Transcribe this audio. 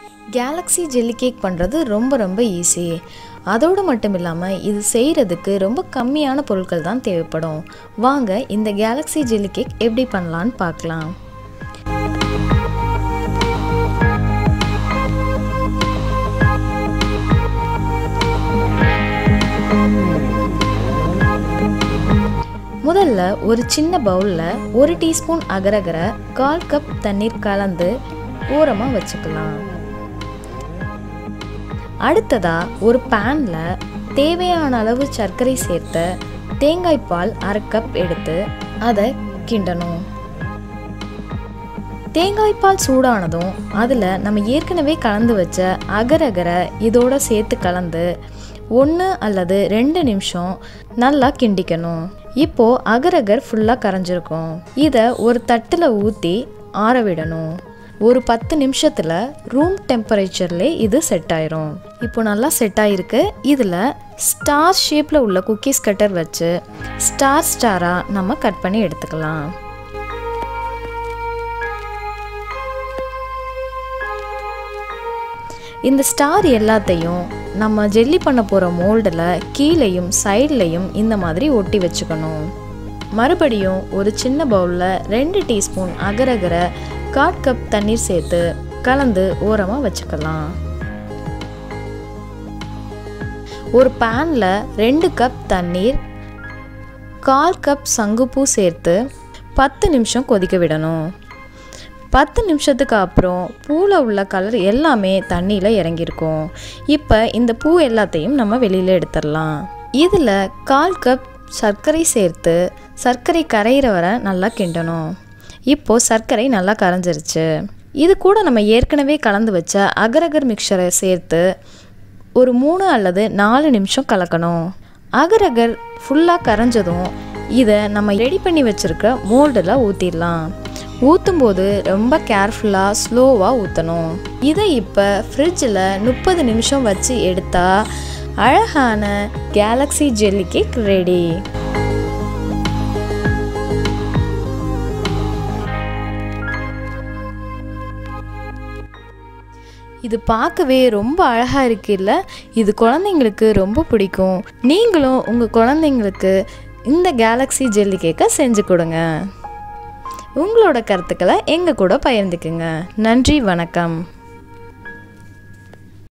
Galaxy jelly cake பண்ணுறது ரொம்ப ரொம்ப ஈஸி அதோடு மட்டும் இல்லாமல் இது செய்கிறதுக்கு ரொம்ப கம்மியான பொருட்கள் தான் தேவைப்படும் வாங்க இந்த கேலக்ஸி ஜெல்லி கேக் எப்படி பண்ணலான்னு பார்க்கலாம் முதல்ல ஒரு சின்ன பவுலில் ஒரு டீஸ்பூன் அகரகரை கால் கப் தண்ணீர் கலந்து ஓரமாக வச்சுக்கலாம் அடுத்ததா ஒரு பேனில் தேவையான அளவு சர்க்கரை சேர்த்த தேங்காய் பால் அரை கப் எடுத்து அதை கிண்டணும் தேங்காய் பால் சூடானதும் அதில் நம்ம ஏற்கனவே கலந்து வச்ச அகரகரை இதோட சேர்த்து கலந்து ஒன்று அல்லது ரெண்டு நிமிஷம் நல்லா கிண்டிக்கணும் இப்போ அகரகர் ஃபுல்லாக கரைஞ்சிருக்கும் இதை ஒரு தட்டில் ஊற்றி ஆற விடணும் ஒரு பத்து நிமிஷத்தில் ரூம் டெம்பரேச்சர்லே இது செட் ஆயிரும் இப்போ நல்லா செட் ஆயிருக்கு இதில் ஸ்டார் ஷேப்பில் உள்ள குக்கீஸ் கட்டர் வச்சு ஸ்டார் ஸ்டாராக நம்ம கட் பண்ணி எடுத்துக்கலாம் இந்த ஸ்டார் எல்லாத்தையும் நம்ம ஜெல்லி பண்ண போகிற மோல்டில் கீழேயும் சைட்லேயும் இந்த மாதிரி ஒட்டி வச்சுக்கணும் மறுபடியும் ஒரு சின்ன பவுலில் ரெண்டு டீஸ்பூன் அகரகரை காட் கப் தண்ணீர் சேர்த்து கலந்து ஓரமாக வச்சுக்கலாம் ஒரு பேனில் ரெண்டு கப் தண்ணீர் கால் கப் சங்குப்பூ சேர்த்து பத்து நிமிஷம் கொதிக்க விடணும் பத்து நிமிஷத்துக்கு அப்புறம் பூவில் உள்ள கலர் எல்லாமே தண்ணியில் இறங்கியிருக்கும் இப்போ இந்த பூ எல்லாத்தையும் நம்ம வெளியில் எடுத்துடலாம் இதில் கால் கப் சர்க்கரை சேர்த்து சர்க்கரை கரையிற வரை நல்லா கிண்டணும் இப்போது சர்க்கரை நல்லா கரைஞ்சிருச்சு இது கூட நம்ம ஏற்கனவே கலந்து வச்ச அகரகர் மிக்சரை சேர்த்து ஒரு மூணு அல்லது நாலு நிமிஷம் கலக்கணும் அகரகர் ஃபுல்லாக கரைஞ்சதும் இதை நம்ம ரெடி பண்ணி வச்சுருக்க மோல்டில் ஊற்றிடலாம் ஊற்றும் போது ரொம்ப கேர்ஃபுல்லாக ஸ்லோவாக ஊற்றணும் இதை இப்போ ஃப்ரிட்ஜில் முப்பது நிமிஷம் வச்சு எடுத்தால் அழகான கேலக்ஸி ஜெல்லி கேக் ரெடி இது பார்க்கவே ரொம்ப அழகாக இருக்குல்ல இது குழந்தைங்களுக்கு ரொம்ப பிடிக்கும் நீங்களும் உங்கள் குழந்தைங்களுக்கு இந்த கேலக்ஸி ஜெல்லி கேக்கை செஞ்சு கொடுங்க உங்களோட கருத்துக்களை எங்கள் கூட பகிர்ந்துக்குங்க நன்றி வணக்கம்